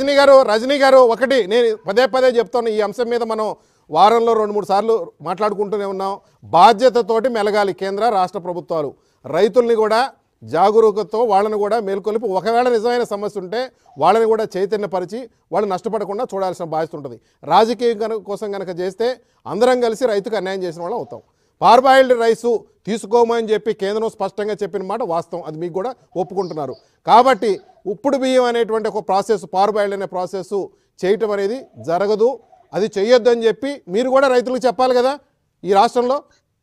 రజనీ గారు రజనీ గారు ఒకటి నేను పదే పదే చెప్తాను ఈ అంశం మీద మనం వారంలో రెండు మూడు సార్లు మాట్లాడుకుంటూనే ఉన్నాం బాధ్యతతోటి మెలగాలి కేంద్ర రాష్ట్ర ప్రభుత్వాలు రైతుల్ని కూడా జాగరూకతతో వాళ్ళని కూడా మేల్కొలిపి ఒకవేళ నిజమైన సమస్య ఉంటే వాళ్ళని కూడా చైతన్యపరిచి వాళ్ళు నష్టపడకుండా చూడాల్సిన బాధ్యత ఉంటుంది రాజకీయం కనుక కోసం కనుక చేస్తే అందరం కలిసి రైతుకు అన్యాయం చేసిన వాళ్ళం అవుతాం పార్బాయిల్డ్ రైసు తీసుకోమని చెప్పి కేంద్రం స్పష్టంగా చెప్పిన మాట వాస్తవం అది మీకు కూడా ఒప్పుకుంటున్నారు కాబట్టి ఉప్పుడు బియ్యం అనేటువంటి ఒక ప్రాసెస్ పార్బాయిల్డ్ అనే ప్రాసెస్ చేయటం అనేది జరగదు అది చెయ్యొద్దు అని చెప్పి మీరు కూడా రైతులకు చెప్పాలి కదా ఈ రాష్ట్రంలో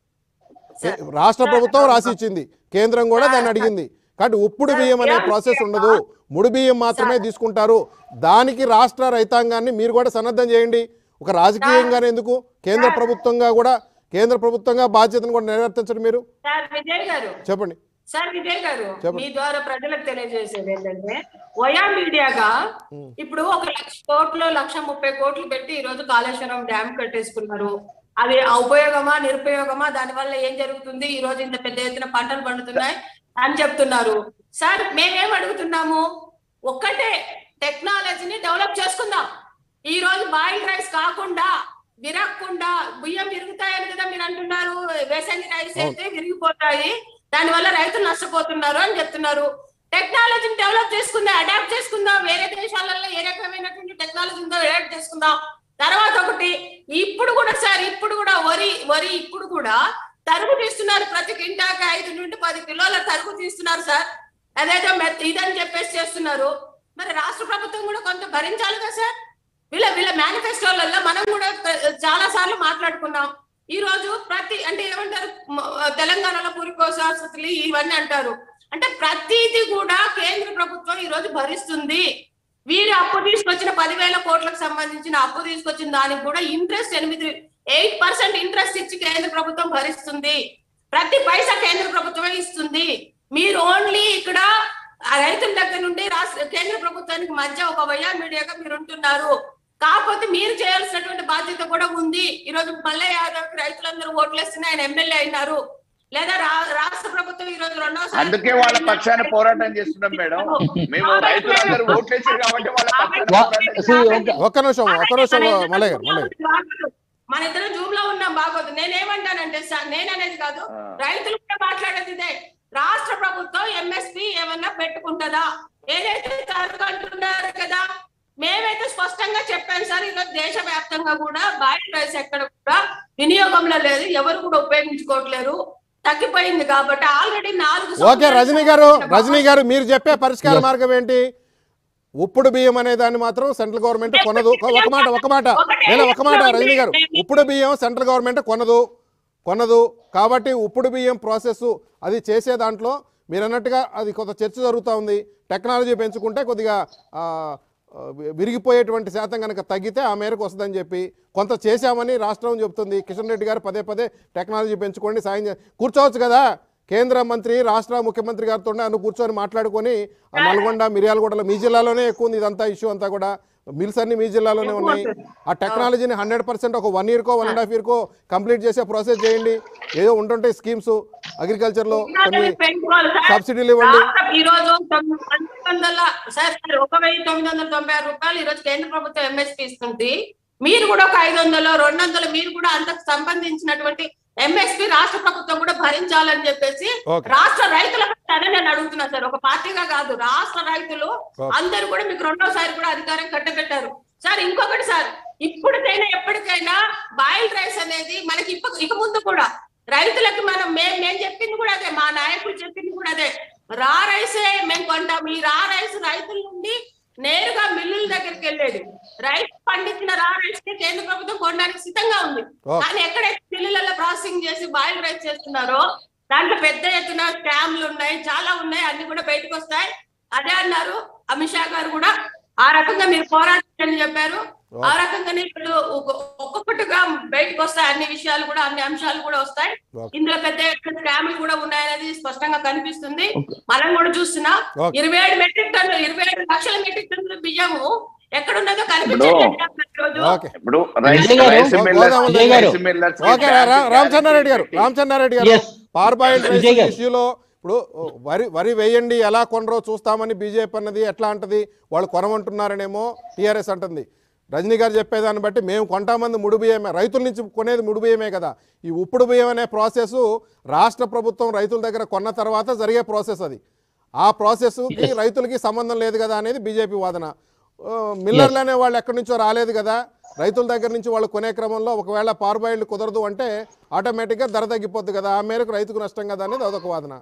ఏ- రాష్ట్ర ప్రభుత్వం రాసి ఇచ్చింది కేంద్రం కూడా దాన్ని అడిగింది కాబట్టి ఉప్పుడు బియ్యం అనే ప్రాసెస్ ఉండదు ముడి బియ్యం మాత్రమే తీసుకుంటారు దానికి రాష్ట్ర రైతాంగాన్ని మీరు కూడా సన్నద్ధం చేయండి ఒక రాజకీయంగానే ఎందుకు కేంద్ర ప్రభుత్వంగా కూడా కేంద్ర ప్రభుత్వంగా బాధ్యతను కూడా నెరవేర్తించండి మీరు సార్ విజయ్ గారు చెప్పండి సార్ విజయ్ గారు చెప్పండి. మీ ద్వారా ప్రజలకు తెలియజేసేది ఏంటంటే వయా మీడియాగా ఇప్పుడు ఒక లక్ష కోట్లు లక్ష ముప్పై కోట్లు పెట్టి ఈ రోజు కాళేశ్వరం డ్యామ్ కట్టేసుకున్నారు అది ఉపయోగమా నిరుపయోగమా దాని వల్ల ఏం జరుగుతుంది ఈ రోజు ఇంత పెద్ద ఎత్తున పంటలు పండుతున్నాయి అని చెప్తున్నారు సార్ మేమేం అడుగుతున్నాము ఒక్కటే టెక్నాలజీని డెవలప్ చేసుకుందాం ఈ రోజు బాయిల్ రైస్ కాకుండా విరగకుండా బియ్యం విరుగుతాయని కదా మీరు అంటున్నారు వేసంగి రైస్ అయితే విరిగిపోతాయి దాని వల్ల రైతులు నష్టపోతున్నారు అని చెప్తున్నారు టెక్నాలజీని డెవలప్ చేసుకుందాం అడాప్ట్ చేసుకుందాం వేరే దేశాలలో ఏ రకమైనటువంటి టెక్నాలజీ ఉందో అడాప్ట్ చేసుకుందాం తర్వాత ఒకటి ఇప్పుడు కూడా సార్ ఇప్పుడు కూడా వరి వరి ఇప్పుడు కూడా తరుగు తీస్తున్నారు ప్రతి కింటాకి ఐదు నుండి పది కిలోల తరుగు తీస్తున్నారు సార్ అదేదో మెత్త ఇదని చెప్పేసి చేస్తున్నారు మరి రాష్ట్ర ప్రభుత్వం కూడా కొంత భరించాలి కదా సార్ వీళ్ళ వీళ్ళ మేనిఫెస్టోలలో మనం కూడా చాలా సార్లు మాట్లాడుకున్నాం ఈ రోజు ప్రతి అంటే ఏమంటారు మ- తెలంగాణలో పురికోస ఆసుపత్రులు ఇవన్నీ అంటారు అంటే ప్రతిది కూడా కేంద్ర ప్రభుత్వం ఈ రోజు భరిస్తుంది వీరు అప్పు తీసుకొచ్చిన పదివేల కోట్లకు సంబంధించిన అప్పు తీసుకొచ్చిన దానికి కూడా ఇంట్రెస్ట్ ఎనిమిది ఎయిట్ పర్సెంట్ ఇంట్రెస్ట్ ఇచ్చి కేంద్ర ప్రభుత్వం భరిస్తుంది ప్రతి పైసా కేంద్ర ప్రభుత్వమే ఇస్తుంది మీరు ఓన్లీ ఇక్కడ ఆ రైతుల దగ్గర నుండి రాష్ట్ర కేంద్ర ప్రభుత్వానికి మధ్య ఒక వయా మీడియాగా మీరు ఉంటున్నారు కాకపోతే మీరు చేయాల్సినటువంటి బాధ్యత కూడా ఉంది ఈ రోజు మల్లయ్య యాదవ్ కి రైతులందరూ ఓట్లేస్తున్న ఆయన ఎమ్మెల్యే అయినారు లేదా రా- రాష్ట్ర ప్రభుత్వం ఈ రోజు రెండోసారి అందుకే వాళ్ళ పక్షాన పోరాటం చేస్తున్నాం మేడం మేము రైతులందరూ ఓట్లేసారు కాబట్టి వాళ్ళ పక్షాన వా- పోరాటం see, ఒక- ఒక్క నిమిషం ఒక్క నిమిషం మల్లయ్య గారు మల్లయ్య గారు బాగోదు. మన ఇద్దరం జూమ్ లో ఉన్నాం బాగోదు నేనేమంటానంటే సార్ నేననేది కాదు ఆ. రైతులు కూడా మాట్లాడేది ఇదే రాష్ట్ర ప్రభుత్వం ఎంఎస్పి ఏమన్నా పెట్టుకుంటుందా ఏదైతే తరగ అంటున్నారు కదా మేమైతే స్పష్టంగా చెప్పాను సార్ ఈరోజు దేశవ్యాప్తంగా కూడా బాయిల్ రైస్ ఎక్కడ కూడా వినియోగంలో లేదు ఎవరు కూడా ఉపయోగించుకోవట్లేరు తగ్గిపోయింది కాబట్టి ఆల్రెడీ నాలుగు ఓకే సంవత్సరాలు రజనీ గారు రజనీ గారు మీరు చెప్పే పరిష్కార మార్గం ఏంటి ఉప్పుడు బియ్యం అనే దాన్ని మాత్రం సెంట్రల్ గవర్నమెంట్ కొనదు ఒక మాట ఒక మాట నేను ఒక మాట రజనీ గారు ఉప్పుడు బియ్యం సెంట్రల్ గవర్నమెంట్ కొనదు కొనదు కాబట్టి ఉప్పుడు బియ్యం ప్రాసెస్ అది చేసే దాంట్లో మీరు అన్నట్టుగా అది కొంత చర్చ జరుగుతూ ఉంది టెక్నాలజీ పెంచుకుంటే కొద్దిగా ఆ, ఆ, విరిగిపోయేటువంటి శాతం కనుక తగ్గితే ఆ మేరకు వస్తుందని చెప్పి కొంత చేశామని రాష్ట్రం చెప్తుంది కిషన్ రెడ్డి గారు పదే పదే టెక్నాలజీ పెంచుకోండి సాయం చే కూర్చోవచ్చు కదా కేంద్ర మంత్రి రాష్ట్ర ముఖ్యమంత్రి గారితో అను కూర్చొని మాట్లాడుకొని ఆ నల్గొండ మిర్యాలగూడలో మీ జిల్లాలోనే ఎక్కువ ఉంది ఇదంతా ఇష్యూ అంతా కూడా మిల్స్ అన్ని మీ జిల్లాలోనే ఉన్నాయి ఆ టెక్నాలజీని హండ్రెడ్ పర్సెంట్ ఒక వన్ ఇయర్కో వన్ అండ్ హాఫ్ ఇయర్కో కంప్లీట్ చేసే ప్రాసెస్ చేయండి ఏదో ఉంటుంటాయి స్కీమ్స్ అగ్రికల్చర్లో కొన్ని సబ్సిడీలు ఇవ్వండి ఈ రోజు తొమ్మిది వందల సార్ సార్ ఒక వెయ్యి తొమ్మిది వందల తొంభై ఆరు రూపాయలు ఈ రోజు కేంద్ర ప్రభుత్వం ఎంఎస్పీ ఇస్తుంది మీరు కూడా ఒక ఐదు వందలు రెండు వందలు మీరు కూడా అంతకు సంబంధించినటువంటి ఎంఎస్పీ రాష్ట్ర ప్రభుత్వం కూడా భరించాలని చెప్పేసి Okay. రాష్ట్ర రైతుల పక్షాన నేను అడుగుతున్నా సార్ ఒక పార్టీగా కాదు రాష్ట్ర రైతులు Okay. అందరూ కూడా మీకు రెండోసారి కూడా అధికారం కట్టబెట్టారు సార్ ఇంకొకటి సార్ ఇప్పటికైనా ఎప్పటికైనా బాయిల్ రైస్ అనేది మనకి ఇప్ప ఇక ముందు కూడా రైతులకు మనం మేము మేము చెప్పింది కూడా అదే మా నాయకులు చెప్పింది కూడా అదే రా రైసే మేము కొంటాం ఈ రా రైస్ రైతుల నుండి నేరుగా మిల్లుల దగ్గరికి వెళ్ళేది రైతు పండించిన రా రైస్ ని కేంద్ర ప్రభుత్వం కొనడానికి సిద్ధంగా ఉంది ఓకే. కానీ ఎక్కడైతే మిల్లులలో ప్రాసెసింగ్ చేసి బాయిల్ రైస్ చేస్తున్నారో దాంట్లో పెద్ద ఎత్తున స్కామ్లు ఉన్నాయి చాలా ఉన్నాయి అన్ని కూడా బయటకు వస్తాయి అదే అన్నారు అమిత్ షా గారు కూడా ఆ రకంగా మీరు పోరాటం చెప్పారు ఆ రకంగానే ఇప్పుడు ఒక్కొ- ఒక్కొక్కటిగా బయటకు వస్తాయి అన్ని విషయాలు కూడా అన్ని అంశాలు కూడా వస్తాయి ఓకే. ఇందులో పెద్ద ఎత్తున స్కామ్లు కూడా ఉన్నాయనేది స్పష్టంగా కనిపిస్తుంది మనం కూడా చూస్తున్నాం ఓకే. ఇరవై ఏడు మెట్రిక్ టన్ను ఇరవై ఏడు లక్షల మెట్రిక్ టన్నుల బియ్యము ఎక్కడున్నదో కనిపించట్లేదు ఈరోజు. ఓకే ఇప్పుడు రైస్ విజయ్ గారు, రైస్ మిల్లర్స్ గోదావరి విజయ్ గారు. రైస్ మిల్లర్స్ ఓకే రా- రామచంద్రారెడ్డి గారు రామచంద్రారెడ్డి గారు Yes. పార్బాయిల్ రైస్ విజయ్ గారు. ఇష్యూలో ఇప్పుడు వరి వరి వేయండి ఎలా కొనరో చూస్తామని బీజేపీ అన్నది ఎట్లా అంటది వాళ్ళు కొనమంటున్నారనేమో టీఆర్ఎస్ అంటుంది రజనీ గారు చెప్పేదాన్ని బట్టి మేము కొంటామంది ముడి బియ్యమే రైతుల నుంచి కొనేది ముడి బియ్యమే కదా ఈ ఉప్పుడు బియ్యం అనే ప్రాసెస్ రాష్ట్ర ప్రభుత్వం రైతుల దగ్గర కొన్న తర్వాత జరిగే ప్రాసెస్ అది ఆ ప్రాసెస్కి రైతులకి సంబంధం లేదు కదా అనేది బీజేపీ వాదన ఆ, మిల్లర్లు అనే వాళ్ళు ఎక్కడి నుంచో రాలేదు కదా రైతుల దగ్గర నుంచి వాళ్ళు కొనే క్రమంలో ఒకవేళ పార్బాయిల్డ్ కుదరదు అంటే ఆటోమేటిక్గా ధర తగ్గిపోద్ది కదా ఆ మేరకు రైతుకు నష్టం కదా అనేది అదొక వాదన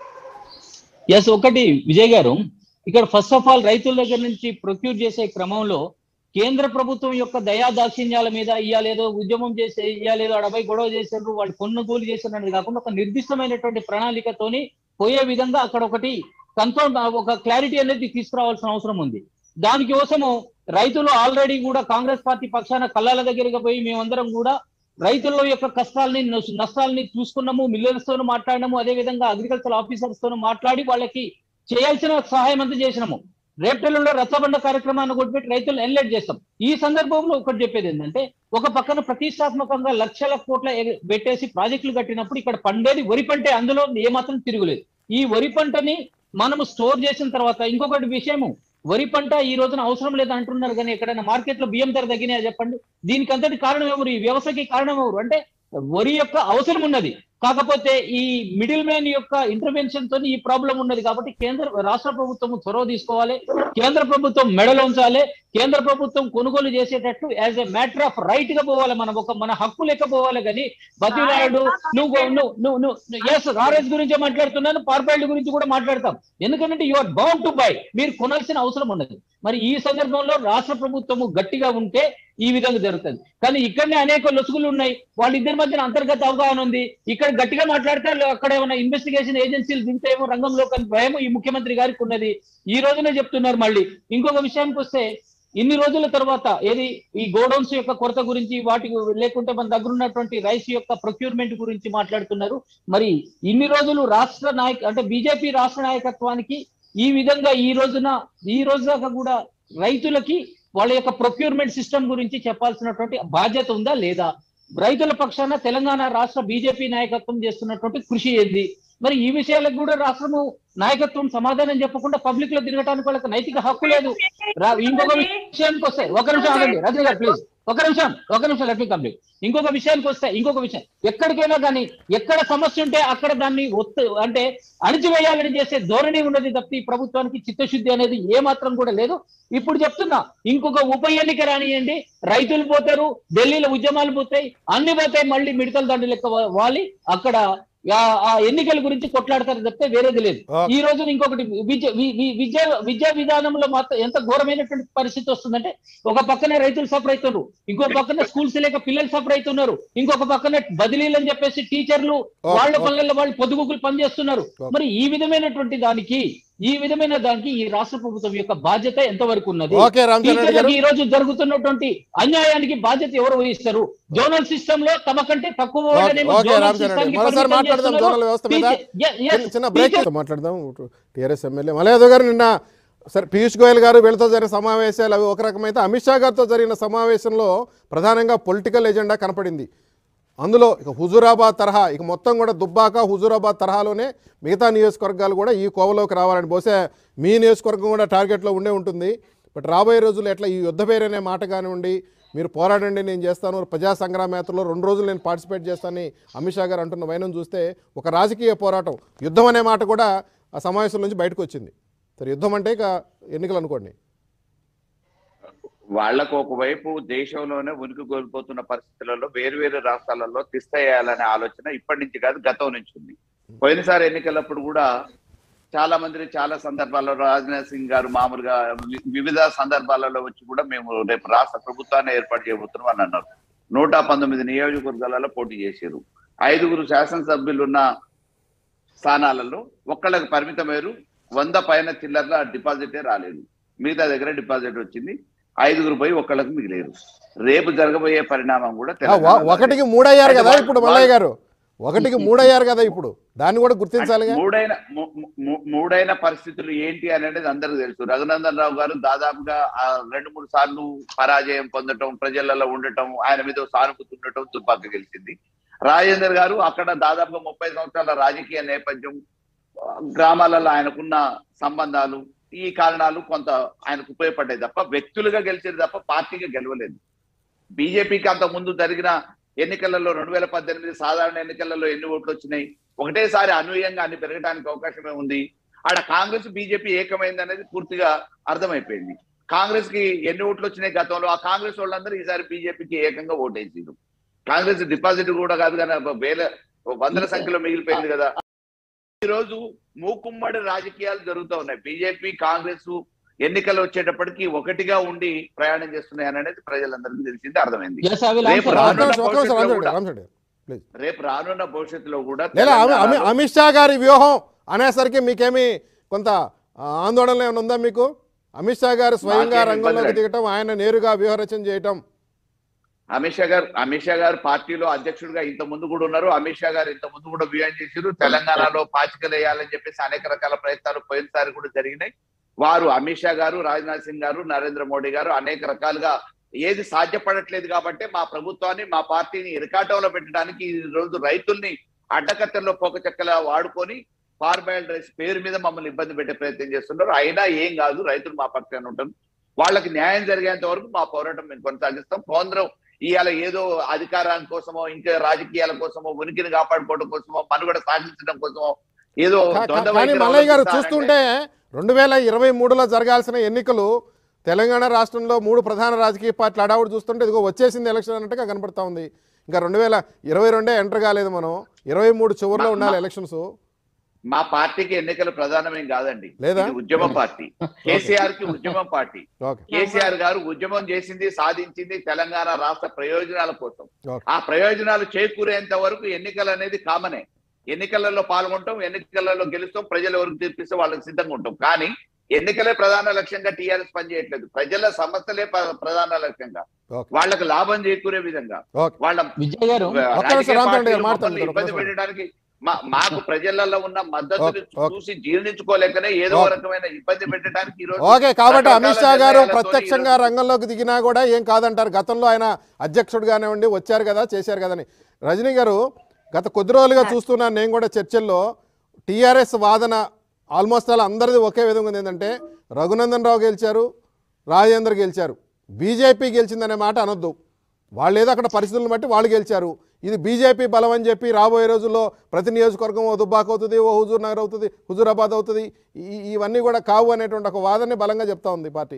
ఎస్ ఒకటి విజయ్ గారు ఇక్కడ ఫస్ట్ ఆఫ్ ఆల్ రైతుల దగ్గర నుంచి ప్రొక్యూర్ చేసే క్రమంలో కేంద్ర ప్రభుత్వం యొక్క దయా దాక్షిణ్యాల మీద ఇయ్యాలేదో ఉద్యమం చేసే ఇయ్యాలేదో అడపై గొడవ చేశారు వాళ్ళు కొనుగోలు చేశారు అనేది కాకుండా ఒక నిర్దిష్టమైనటువంటి ప్రణాళికతోని పోయే విధంగా అక్కడ ఒకటి కన్ఫర్మ్ ఒక క్లారిటీ అనేది తీసుకురావాల్సిన అవసరం ఉంది దానికోసము రైతులు ఆల్రెడీ కూడా కాంగ్రెస్ పార్టీ పక్షాన కళ్ళాల దగ్గరికి పోయి మేమందరం కూడా రైతుల యొక్క కష్టాలని నష్ట- నష్టాలని చూసుకున్నాము మిల్లర్స్ తోనూ మాట్లాడినాము అదే విధంగా అగ్రికల్చర్ ఆఫీసర్స్ తోనూ మాట్లాడి వాళ్ళకి చేయాల్సిన సహాయం అంతా చేసినాము రేపటిలో రచ్చబండ కార్యక్రమాన్ని కొట్టిపెట్టి రైతులు ఎన్లెట్ చేస్తాం ఈ సందర్భంలో ఒకటి చెప్పేది ఏంటంటే ఒక పక్కన ప్రతిష్టాత్మకంగా లక్షల కోట్ల ఎగ- పెట్టేసి ప్రాజెక్టులు కట్టినప్పుడు ఇక్కడ పండేది వరి పంటే అందులో ఏమాత్రం తిరుగులేదు ఈ వరి పంటని మనము స్టోర్ చేసిన తర్వాత ఇంకొకటి విషయము వరి పంట ఈ రోజున అవసరం లేదు అంటున్నారు కానీ ఎక్కడైనా మార్కెట్ లో బియ్యం ధర తగ్గినాయా చెప్పండి దీనికి అంతటి కారణం ఎవరు ఈ వ్యవస్థకి కారణం ఎవరు అంటే వరి యొక్క అవసరం ఉన్నది కాకపోతే ఈ మిడిల్ మ్యాన్ యొక్క ఇంటర్వెన్షన్ తో ఈ ప్రాబ్లం ఉన్నది కాబట్టి కేంద్ర రాష్ట్ర ప్రభుత్వం చొరవ తీసుకోవాలి కేంద్ర ప్రభుత్వం మెడలో ఉంచాలి కేంద్ర ప్రభుత్వం కొనుగోలు చేసేటట్టు as a matter of right గా పోవాలి మనం ఒక మన హక్కు లెక్క పోవాలి కానీ బతిలాడు నువ్వు నువ్వు నువ్వు నువ్వు ఎస్ రారేజ్ గురించే మాట్లాడుతున్నాను పార్పాయిల్డ్ గురించి కూడా మాట్లాడతాం ఎందుకంటే you are bound to buy మీరు కొనాల్సిన అవసరం ఉన్నది మరి ఈ సందర్భంలో రాష్ట్ర ప్రభుత్వము గట్టిగా ఉంటే ఈ విధంగా జరుగుతుంది కానీ ఇక్కడనే అనేక లొసుగులు ఉన్నాయి వాళ్ళిద్దరి మధ్యన అంతర్గత అవగాహన ఉంది ఇక్కడ గట్టిగా మాట్లాడితే అక్కడ ఏమైనా ఇన్వెస్టిగేషన్ ఏజెన్సీలు దింతేమో రంగంలో కానీ భయం ఈ ముఖ్యమంత్రి గారికి ఉన్నది ఈ రోజునే చెప్తున్నారు మళ్ళీ ఇంకొక విషయానికి వస్తే ఇన్ని రోజుల తర్వాత ఏది ఈ గోడౌన్స్ యొక్క కొరత గురించి వాటి లేకుంటే మన దగ్గర ఉన్నటువంటి రైస్ యొక్క ప్రొక్యూర్మెంట్ గురించి మాట్లాడుతున్నారు మరి ఇన్ని రోజులు రాష్ట్ర నాయక అంటే బీజేపీ రాష్ట్ర నాయకత్వానికి ఈ విధంగా ఈ రోజున ఈ రోజు దాకా కూడా రైతులకి వాళ్ళ యొక్క ప్రొక్యూర్మెంట్ సిస్టమ్ గురించి చెప్పాల్సినటువంటి బాధ్యత ఉందా లేదా రైతుల పక్షాన తెలంగాణ రాష్ట్ర బీజేపీ నాయకత్వం చేస్తున్నటువంటి కృషి ఏంది మరి ఈ విషయాలకు కూడా రాష్ట్రము నాయకత్వం సమాధానం చెప్పకుండా పబ్లిక్ లో తిరగటానికి వాళ్ళకి నైతిక హక్కు లేదు రా- ఇంకొక విషయానికి వస్తే ఒక నిమిషం ఆగండి రజనీ గారు ప్లీజ్ ఒక నిమిషం ఒక నిమిషం లెట్ మీ కంప్లీట్ ఇంకొక విషయానికి వస్తే ఇంకొక విషయం ఎక్కడికైనా కానీ ఎక్కడ సమస్య ఉంటే అక్కడ దాన్ని ఒత్తు అంటే అణిచివేయాలని చేసే ధోరణి ఉన్నది తప్పి ఈ ప్రభుత్వానికి చిత్తశుద్ధి అనేది ఏ మాత్రం కూడా లేదు ఇప్పుడు చెప్తున్నా ఇంకొక ఉప ఎన్నిక రానియండి రైతులు పోతారు ఢిల్లీలో ఉద్యమాలు పోతాయి అన్ని పోతాయి మళ్ళీ మిడతల దండు లెక్క వా- వాలి అక్కడ ఆ- ఆ ఎన్నికల గురించి కొట్లాడతారు తప్పితే వేరేది లేదు ఓకే. ఈ రోజు ఇంకొకటి విద్య వి- వి- విద్య విద్యా విధానంలో మాత్రం ఎంత ఘోరమైనటువంటి పరిస్థితి వస్తుందంటే ఒక పక్కనే రైతులు సఫర్ అవుతున్నారు ఇంకో పక్కన స్కూల్స్ లేక పిల్లలు సఫర్ అవుతున్నారు ఇంకొక పక్కన బదిలీలు అని చెప్పేసి టీచర్లు ఓకే, వాళ్ళ ఓకే. పనులలో వాళ్ళు పొదుగుకులు పనిచేస్తున్నారు ఓకే. మరి ఈ విధమైనటువంటి దానికి ఈ విధమైన దానికి ఈ రాష్ట్ర ప్రభుత్వం యొక్క బాధ్యత ఎంతవరకు ఉన్నది ఓకే రామచంద్ర రెడ్డి గారు టీచర్లకు ఈ రోజు జరుగుతున్నటువంటి అన్యాయానికి బాధ్యత ఎవరు వహిస్తారు జోనల్ సిస్టమ్ లో తమ కంటే తక్కువ ఓకే, వాళ్ళనేమో ఓకే జోనల్ రామచంద్ర రెడ్డి సిస్టమ్కి మరోసారి పరిమితం మాట్లాడదాం చేస్తున్నారు. జోనల్ వ్యవస్థ మీద టీచర్- yes, yes, చిన్న- చిన్న బ్రేక్ టీచర్- మాట్లాడదాం టీఆర్ఎస్ ఎమ్మెల్యే మలయాదవ్ గారు నిన్న సరే పీయూష్ గోయల్ గారు వీళ్ళతో జరిగిన సమావేశాలు అవి ఒక రకమైతే అమిత్ షా గారితో జరిగిన సమావేశంలో ప్రధానంగా పొలిటికల్ ఎజెండా కనపడింది అందులో ఇక హుజూరాబాద్ తరహా ఇక మొత్తం కూడా దుబ్బాక హుజూరాబాద్ తరహాలోనే మిగతా నియోజకవర్గాలు కూడా ఈ కోవలోకి రావాలని బహుశా మీ నియోజకవర్గం కూడా టార్గెట్లో ఉండే ఉంటుంది బట్ రాబోయే రోజుల్లో ఎట్లా ఈ యుద్ధ పేరు అనే మాట కానివ్వండి మీరు పోరాడండి నేను చేస్తాను ప్రజా సంగ్రామ యాత్రలో రెండు రోజులు నేను పార్టిసిపేట్ చేస్తానని అమిత్ షా గారు అంటున్న వైనం చూస్తే ఒక రాజకీయ పోరాటం యుద్ధం అనే మాట కూడా ఆ సమావేశం నుంచి బయటకు వచ్చింది సరే యుద్ధం అంటే ఇక ఎన్నికలు అనుకోండి వాళ్లకు ఒకవైపు దేశంలోనే ఉనికి కోల్పోతున్న పరిస్థితులలో వేరు వేరు రాష్ట్రాలలో తిస్తేయాలనే ఆలోచన ఇప్పటి నుంచి కాదు గతం నుంచి ఉంది పోయినసారి ఎన్నికలప్పుడు కూడా చాలా మంది చాలా సందర్భాల్లో రాజ్నాథ్ సింగ్ గారు మామూలుగా వి- వివిధ సందర్భాలలో వచ్చి కూడా మేము రేపు రాష్ట్ర ప్రభుత్వాన్ని ఏర్పాటు చేయబోతున్నాం అని అన్నారు నూట పంతొమ్మిది నియోజకవర్గాలలో పోటీ చేశారు ఐదుగురు శాసనసభ్యులు ఉన్న స్థానాలలో ఒక్కళ్ళకి పరిమితమయ్యారు వంద పైన చిల్లర్ల డిపాజిటే రాలేదు మిగతా దగ్గర డిపాజిట్ వచ్చింది ఐదుగురు పోయి ఒక్కళ్ళకి మిగిలేరు రేపు జరగబోయే పరిణామం కూడా ఆ, వ- తెలంగాణలో ఒకటికి మూడయ్యారు కదా అయితే ఇప్పుడు వాళ్ళు- మల్లయ్య గారు ఒకటికి మూడయ్యారు కదా ఇప్పుడు దాన్ని కూడా గుర్తించాలిగా మూడైన ము- ము- మూడైన పరిస్థితులు ఏంటి అనేది అందరికీ తెలుసు రఘునందన్ రావు గారు దాదాపుగా ఆ రెండు మూడు సార్లు పరాజయం పొందటం ప్రజలలో ఉండటం ఆయన మీద సానుభూతి ఉండటం తుపాకి గెలిచింది రాజేందర్ గారు అక్కడ దాదాపుగా ముప్పై సంవత్సరాల రాజకీయ నేపథ్యం గ్రామాలలో ఆయనకున్న సంబంధాలు ఈ కారణాలు కొంత ఆయనకు ఉపయోగపడ్డాయి తప్ప వ్యక్తులుగా గెలిచేది తప్ప పార్టీగా గెలవలేదు బీజేపీకి అంత ముందు జరిగిన ఎన్నికలలో రెండు వేల పద్దెనిమిది సాధారణ ఎన్నికలలో ఎన్ని ఓట్లు వచ్చినాయి ఒకటేసారి అనూహ్యంగా అన్ని పెరగడానికి అవకాశమే ఉంది ఆడ కాంగ్రెస్ బీజేపీ ఏకమైంది అనేది పూర్తిగా అర్థమైపోయింది కాంగ్రెస్ కి ఎన్ని ఓట్లు వచ్చినాయి గతంలో ఆ కాంగ్రెస్ వాళ్ళందరూ ఈసారి బీజేపీకి ఏకంగా ఓటేసారు కాంగ్రెస్ డిపాజిట్ కూడా కాదు కానీ వేల వందల సంఖ్యలో మిగిలిపోయింది కదా ఈ రోజు మూకుమ్మడి రాజకీయాలు జరుగుతూ ఉన్నాయి బీజేపీ కాంగ్రెస్ ఎన్నికలు వచ్చేటప్పటికి ఒకటిగా ఉండి ప్రయాణం చేస్తున్నాయి అనేది ప్రజలందరికీ తెలిసింది అర్థమైంది ఎస్ ఐ విల్ రేపు ఆన్సర్ రానున్న ఒక్క నిమిషం, ఒక్క నిమిషం, భవిష్యత్తులో రామచంద్ర, కూడా- రామచంద్ర. రేపు రానున్న భవిష్యత్తులో కూడా లేదా అమి- అమి- తెలంగాణలో అమిత్ షా గారి వ్యూహం అనేసరికి మీకేమి కొంత ఆ, ఆందోళన ఏమైనా ఉందా మీకు అమిత్ షా గారు స్వయంగా నాకేం రంగంలోకి ఇబ్బంది లేదు. దిగటం ఆయన నేరుగా వ్యూహరచన చేయటం అమిత్ షా గారు అమిత్ షా గారు పార్టీలో అధ్యక్షుడిగా ఇంత ముందు కూడా ఉన్నారు అమిత్ షా గారు ఇంత ముందు కూడా వ్యూహం చేశారు తెలంగాణలో పాచికలు వేయాలని చెప్పేసి అనేక రకాల ప్రయత్నాలు పోయినసారి కూడా జరిగినాయి వారు అమిత్ షా గారు రాజ్నాథ్ సింగ్ గారు నరేంద్ర మోడీ గారు అనేక రకాలుగా ఏది సాధ్యపడట్లేదు కాబట్టి మా ప్రభుత్వాన్ని మా పార్టీని ఇరకాటంలో పెట్టడానికి ఈ రోజు రైతుల్ని అడ్డకత్తెల్లో పోకచెక్కలా వాడుకొని ఫార్మాయిల్ రైస్ పేరు మీద మమ్మల్ని ఇబ్బంది పెట్టే ప్రయత్నం చేస్తున్నారు అయినా ఏం కాదు రైతులు మా పక్షాన ఉంటాం వాళ్ళకి న్యాయం జరిగేంత వరకు మా పోరాటం మేము కొనసాగిస్తాం కేంద్రం ఇవాళ ఏదో అధికారానికి కోసమో ఇంకా రాజకీయాల కోసమో ఉనికిని కాపాడుకోవడం కోసమో మనుగడ సాధించడం కోసమో ఏదో కా- కా- ద్వంద్వ కానీ వైఖరి మల్లయ్య గారు అవలంబిస్తారంటే చూస్తుంటే రెండు వేల ఇరవై మూడులో జరగాల్సిన ఎన్నికలు తెలంగాణ రాష్ట్రంలో మూడు ప్రధాన రాజకీయ పార్టీలు అడావుడు చూస్తుంటే ఇదిగో వచ్చేసింది ఎలక్షన్ అన్నట్టుగా కనపడతా ఉంది ఇంకా రెండు వేల ఇరవై రెండే ఎంటర్ కాలేదు మనం ఇరవై మూడు చివరిలో మా- ఉండాలి మా- ఎలక్షన్స్ మా పార్టీకి ఎన్నికలు ప్రధానమేం కాదండి లేదా? ఇది ఉద్యమ పార్టీ కేసీఆర్ కి ఉద్యమం పార్టీ ఓకే కేసీఆర్ గారు ఉద్యమం చేసింది సాధించింది తెలంగాణ రాష్ట్ర ప్రయోజనాల కోసం ఓకే. ఆ ప్రయోజనాలు చేకూరేంత వరకు ఎన్నికలు అనేది కామనే ఎన్నికలలో పాల్గొంటాం ఎన్నికలలో గెలుస్తాం ప్రజలు ఎవరికి తీర్పిస్తే వాళ్ళకి సిద్ధంగా ఉంటాం కానీ ఎన్నికలే ప్రధాన లక్ష్యంగా టీఆర్ఎస్ పనిచేయట్లేదు ప్రజల సమస్యలే ప్ర- ప్రధాన లక్ష్యంగా ఓకే. వాళ్ళకి లాభం చేకూరే విధంగా ఓకే వాళ్ళ విజయ్ గారు ఒక్క నిమిషం రాజకీయ రామచంద్ర గారు పార్టీలు మాట్లాడండి, మమ్మల్ని ఒక్క ఇబ్బంది నిమిషం. పెట్టడానికి మా- మాకు ప్రజలలో ఉన్న మద్దతుని ఓకే, ఓకే. చూసి జీర్ణించుకోలేకనే ఏదో ఓకే. రకమైన ఇబ్బంది పెట్టడానికి ఈ రోజు ఓకే కాబట్టి రకరకాల అమిత్ షా గారు నిర్ణయాలతోని ప్రత్యక్షంగా ఈరోజు- రంగంలోకి దిగినా కూడా ఏం కాదంటారు గతంలో ఆయన అధ్యక్షుడిగానే ఉండి వచ్చారు కదా చేశారు కదని రజనీ గారు గత కొద్ది రోజులుగా చూస్తున్నాను నేను కూడా చర్చల్లో టీఆర్ఎస్ వాదన ఆల్మోస్ట్ అలా అందరిది ఒకే విధంగా ఉంది ఏంటంటే రఘునందన్ రావు గెలిచారు రాజేందర్ గెలిచారు బీజేపీ గెలిచిందనే మాట అనొద్దు వాళ్ళు ఏదో అక్కడ పరిస్థితులను బట్టి వాళ్ళు గెలిచారు ఇది బీజేపీ బలం అని చెప్పి రాబోయే రోజుల్లో ప్రతి నియోజకవర్గం ఓ దుబ్బాక్ అవుతుంది ఓ హుజూర్ నగర్ అవుతుంది హుజూరాబాద్ అవుతుంది ఈ- ఇవన్నీ కూడా కావు అనేటువంటి ఒక వాదనని బలంగా చెప్తా ఉంది పార్టీ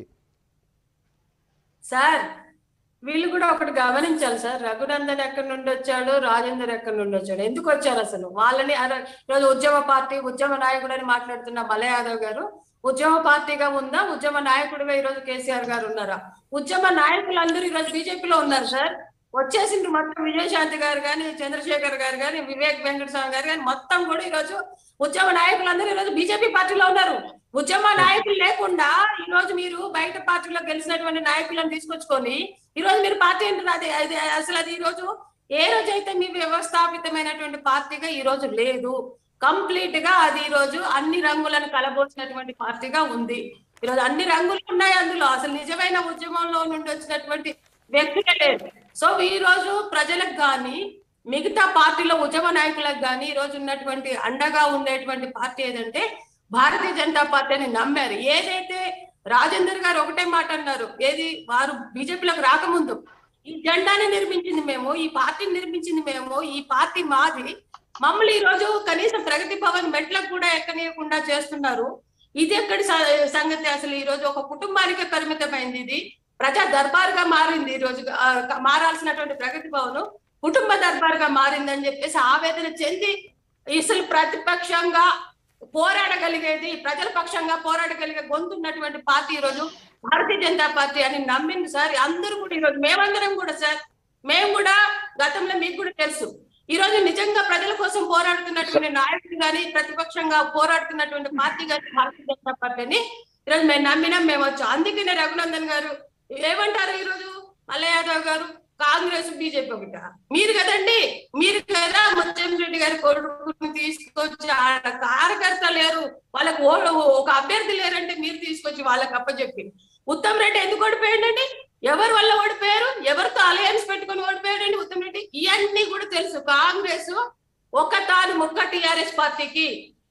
సార్ వీళ్ళు కూడా ఒకటి గమనించాలి సార్ రఘునందన్ ఎక్కడి నుండి వచ్చాడు రాజేందర్ ఎక్కడి నుండి వచ్చాడు ఎందుకు వచ్చారు అసలు వాళ్ళని అర- ఈరోజు ఉద్యమ పార్టీ ఉద్యమ నాయకుడు అని మాట్లాడుతున్న బల యాదవ్ గారు ఉద్యమ పార్టీగా ఉందా ఉద్యమ నాయకుడిగా ఈరోజు కేసీఆర్ గారు ఉన్నారా ఉద్యమ నాయకులందరూ ఈరోజు బీజేపీలో ఉన్నారు సార్ వచ్చేసిండ్రు మొత్తం విజయశాంతి గారు కానీ చంద్రశేఖర్ గారు కానీ వివేక్ వెంకటస్వామి గారు కానీ మొత్తం కూడా ఈరోజు ఉద్యమ నాయకులందరూ ఈరోజు బీజేపీ పార్టీలో ఉన్నారు ఉద్యమ నాయకులు లేకుండా ఈ రోజు మీరు బయట పార్టీలో గెలిచినటువంటి నాయకులను తీసుకొచ్చుకొని ఈ రోజు మీరు పార్టీ అంటారు అది అది అసలు అది ఈ రోజు ఏ రోజు అయితే మీ వ్యవస్థాపితమైనటువంటి పార్టీగా ఈ రోజు లేదు కంప్లీట్ గా అది ఈ రోజు అన్ని రంగులను కలబోసినటువంటి పార్టీగా ఉంది ఈ రోజు అన్ని రంగులు ఉన్నాయి అందులో అసలు నిజమైన ఉద్యమంలో నుండి వచ్చినటువంటి వ్యక్తులే లేదు సో ఈ రోజు ప్రజలకు గాని మిగతా పార్టీలో ఉద్యమ నాయకులకు గాని ఈ రోజు ఉన్నటువంటి అండగా ఉండేటువంటి పార్టీ ఏదంటే భారతీయ జనతా పార్టీని నమ్మారు ఏదైతే రాజేందర్ గారు ఒకటే మాట అన్నారు ఏది వారు బీజేపీలోకి రాకముందు ఈ జెండాని నిర్మించింది మేము ఈ పార్టీని నిర్మించింది మేము ఈ పార్టీ మాది మమ్మల్ని ఈ రోజు కనీసం ప్రగతి భవన్ మెట్లకు కూడా ఎక్కనీయకుండా చేస్తున్నారు ఇది ఎక్కడి స- సంగతి అసలు ఈ రోజు ఒక కుటుంబానికే పరిమితమైంది ఇది ప్రజా దర్బార్గా మారింది ఈ రోజు ఆ, మారాల్సినటువంటి ప్రగతి భవన్ కుటుంబ దర్బార్గా మారిందని చెప్పేసి ఆవేదన చెంది అసలు ప్రతిపక్షంగా పోరాడగలిగేది ప్రజల పక్షంగా పోరాడగలిగే గొంతున్నటువంటి పార్టీ ఈ రోజు భారతీయ జనతా పార్టీ అని నమ్మింది సార్ అందరూ కూడా ఈరోజు మేమందరం కూడా సార్ మేము కూడా గతంలో మీకు కూడా తెలుసు ఈ రోజు నిజంగా ప్రజల కోసం పోరాడుతున్నటువంటి నాయకుడు కానీ ప్రతిపక్షంగా పోరాడుతున్నటువంటి పార్టీ కానీ భారతీయ జనతా పార్టీని ఈరోజు మేము నమ్మినాం మేము వచ్చాం అందుకనే రఘునందన్ గారు ఏమంటారు ఈ రోజు మల్ల యాదవ్ గారు కాంగ్రెస్ బీజేపీ ఒకట మీరు కదండి మీరు కదా ముత్యం రెడ్డి గారి కొడుకుని తీసుకొచ్చి ఆడ కార్యకర్త లేరు వాళ్ళకు ఓ- ఒక అభ్యర్థి లేరంటే మీరు తీసుకొచ్చి వాళ్ళకి అప్పచెప్పి ఉత్తమ్ రెడ్డి ఎందుకు ఓడిపోయాడండి ఎవరి వల్ల ఓడిపోయారు ఎవరితో అలయన్స్ పెట్టుకొని ఓడిపోయాడండి ఉత్తమ్ రెడ్డి ఇవన్నీ కూడా తెలుసు కాంగ్రెస్ ఒక తాను ముక్క టిఆర్ఎస్ పార్టీకి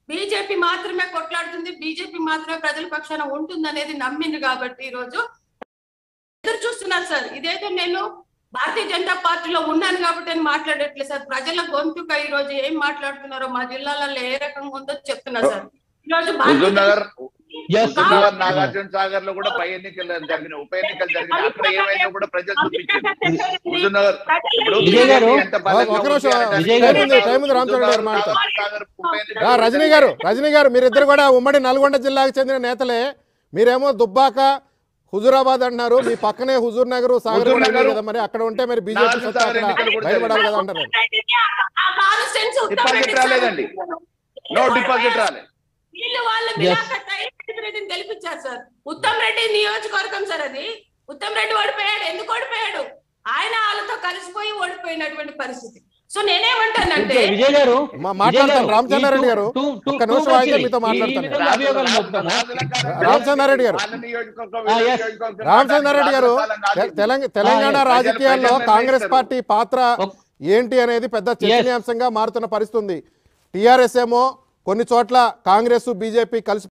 బీజేపీ మాత్రమే కొట్లాడుతుంది బీజేపీ మాత్రమే ప్రజల పక్షాన ఉంటుంది అనేది నమ్మింది కాబట్టి ఈ రోజు ఎదురు చూస్తున్నారు సార్ ఇదైతే నేను భారతీయ జనతా పార్టీలో ఉన్నాను కాబట్టి నేను మాట్లాడట్లేదు సార్ ప్రజల గొంతుక ఈ రోజు ఏం మాట్లాడుతున్నారో మా జిల్లాలలో ఏ రకంగా ఉందో చెప్తున్నా సార్ ఈ రోజు భారతీయ హుజూర్ నగర్ Yes. హుజూర్ నగర్ నాగార్జున సాగర్ లో కూడా పై ఎన్నికలు జరిగిన ఉప ఎన్నికలు జరిగిన అక్కడ ఏమైనా కూడా ప్రజలు చూపించారు హుజూర్ నగర్ ఇప్పుడు విజయ్ గారు, ఎంత బలంగా ఒక నిమిషం, ఉంది అంటే విజయ్ టైం గారు. ఉంది టైం ఉంది రామచంద్ర గారు మాట్లాడతారు నాగార్జున సాగర్ ఉప ఎన్నికలు రా, రజనీ గారు రజనీ గారు మీరిద్దరు కూడా ఉమ్మడి నల్గొండ జిల్లాకు చెందిన నేతలే మీరేమో దుబ్బాక హుజూరాబాద్ అంటున్నారు మీ పక్కనే హుజూర్ నగర్ సాగర్ హుజూర్ కూడా ఉంది నగర్, కదా మరి అక్కడ ఉంటే మరి బీజేపీ నాలుగు సత్తా సాగర్ అక్కడ ఎన్నికలు కూడా బయటపడాలి కదా అంటారు ఆ constituency Uttam deposit Reddy sir రాలేదండి. నో డిపాజిట్ రాలే వీళ్ళు వాళ్ళ మిలాఖత్ అయ్యి రెడ్డిని గెలిపించారు సార్ ఉత్తమ్ రెడ్డి నియోజకవర్గం సార్ అది ఉత్తమ్ రెడ్డి ఓడిపోయాడు ఎందుకు ఓడిపోయాడు ఆయన వాళ్ళతో కలిసిపోయి ఓడిపోయినటువంటి పరిస్థితి సో నేనేమంటానంటే ఓకే, విజయ్ గారు మా- విజయ్ మాట్లాడతాను గారు, రామచంద్రారెడ్డి ఈ గారు టూ- టూ- ఒక్క టూ నిమిషం మంత్రి, ఆగితే మీతో ఈ- ఈ మాట్లాడతాను. విధంగా అభియోగాలు మోపుతాము. రామచంద్రారెడ్డి గారు. Ah, yes. రామచంద్రారెడ్డి గారు తె- తెలంగ- తెలంగాణ yes. రాజకీయాల్లో ప్రజలు కాంగ్రెస్ నిర్ణయిస్తారు. పార్టీ పాత్ర ఒక్- ఏంటి అనేది పెద్ద చర్చనీయాంశంగా మారుతున్న పరిస్థితి ఉంది టీఆర్ఎస్ ఏమో కొన్ని చోట్ల కాంగ్రెస్ బీజేపీ కలిసి